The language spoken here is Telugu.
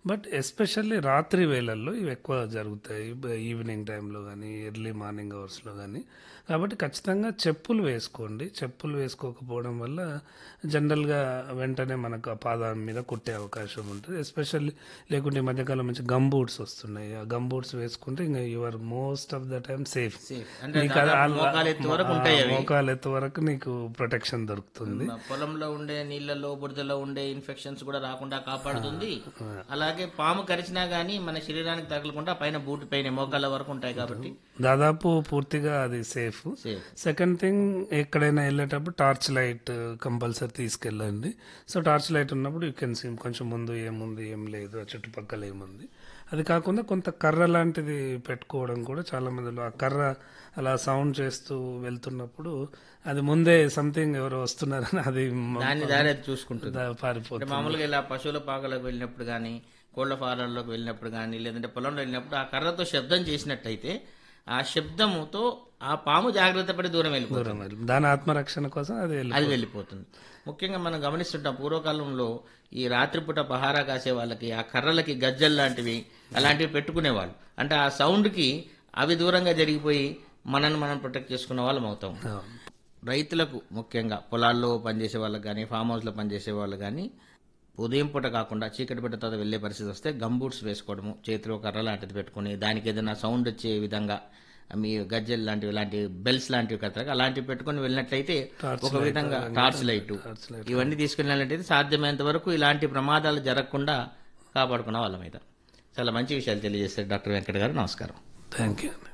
బట్ ఎస్పెషల్లీ రాత్రి వేళల్లో ఇవి ఎక్కువ జరుగుతాయి బ- ఈవినింగ్ టైంలో కానీ ఎర్లీ మార్నింగ్ అవర్స్లో కానీ కాబట్టి ఖచ్చితంగా చెప్పులు వేసుకోండి చెప్పులు వేసుకోకపోవడం వల్ల జనరల్గా వెంటనే మనకు ఆ పాదం మీద కుట్టే అవకాశం ఉంటుంది ఎస్పెషల్లీ లేకుంటే ఈ మధ్యకాలం మంచి గమ్ బూట్స్ వస్తున్నాయి ఆ గమ్ బూట్స్ వేసుకుంటే ఇంకా your most of the time safe Safe. అంటే దాదాపు మోకాలు ఎత్తు వరకు ఉంటాయి అవి మోకాలు ఎత్తు వరకు నీకు ప్రొటెక్షన్ దొరుకుతుంది పొలంలో ఉండే నీళ్ళలో బురదలో ఉండే ఇన్ఫెక్షన్స్ కూడా రాకుండా కాపాడుతుంది అలాగే పాము కరిచినా గానీ మన శరీరానికి తగలకుండా పైన బూట్ పైన మోకాళ్ళ వరకు ఉంటాయి కాబట్టి దాదాపు పూర్తిగా అది సేఫ్ సేఫ్ సెకండ్ థింగ్ ఎక్కడైనా వెళ్ళేటప్పుడు టార్చ్ లైట్ కంపల్సరీ తీసుకెళ్ళండి సో టార్చ్ లైట్ ఉన్నప్పుడు యూ కెన్ సీ కొంచెం ముందు ఏముంది ఏం లేదు ఆ చుట్టుపక్కల ఏముంది అది కాకుండా కొంత కర్ర లాంటిది పెట్టుకోవడం కూడా చాలా మందిలో ఆ కర్ర అలా సౌండ్ చేస్తూ వెళ్తున్నప్పుడు అది ముందే సంథింగ్ ఎవరో వస్తున్నారని అది మ- దాన్ని దారి అది చూసుకుంటుంది దా- పారిపోతుంది అంటే మామూలుగా ఇలా పశువుల పాకలకు వెళ్ళినప్పుడు కానీ కోళ్ల ఫారాల్లోకి వెళ్ళినప్పుడు కానీ లేదంటే పొలంలో వెళ్ళినప్పుడు ఆ కర్రతో శబ్దం చేసినట్టయితే ఆ శబ్దముతో ఆ పాము జాగ్రత్త పడి దూరం వెళ్ళిపోతుంది దూరం వెళ్ళి- దాని ఆత్మరక్షణ కోసం అది వెళ్ళి అది వెళ్ళిపోతుంది ముఖ్యంగా మనం గమనిస్తుంటాం పూర్వకాలంలో ఈ రాత్రిపూట పహారా కాసే వాళ్ళకి ఆ కర్రలకి గజ్జలు లాంటివి అలాంటివి పెట్టుకునేవాళ్ళు అంటే ఆ సౌండ్కి అవి దూరంగా జరిగిపోయి మనల్ని మనం ప్రొటెక్ట్ చేసుకున్న వాళ్ళం అవుతాం అవును. రైతులకు ముఖ్యంగా పొలాల్లో పనిచేసే వాళ్ళకి కానీ ఫామ్ హౌస్లో పనిచేసే వాళ్ళు కానీ ఉదయం పూట కాకుండా చీకటి పూట తర్వాత వెళ్ళే పరిస్థితి వస్తే గమ్ బూట్స్ వేసుకోవడము చేతిలో కర్ర లాంటిది పెట్టుకుని దానికి ఏదైనా సౌండ్ వచ్చే విధంగా మీ గజ్జెలు లాంటివి ఇలాంటి బెల్స్ లాంటివి కదా అలాంటివి పెట్టుకొని వెళ్ళినట్లయితే ఒక విధంగా టార్చ్ లైట్ టార్చ్ లైట్ ఇవన్నీ తీసుకెళ్ళినట్లయితే సాధ్యమైనంత వరకు ఇలాంటి ప్రమాదాలు జరగకుండా కాపాడుకున్న వాళ్ళ మీద చాలా మంచి విషయాలు తెలియజేస్తారు డాక్టర్ వెంకట గారు నమస్కారం థ్యాంక్ యూ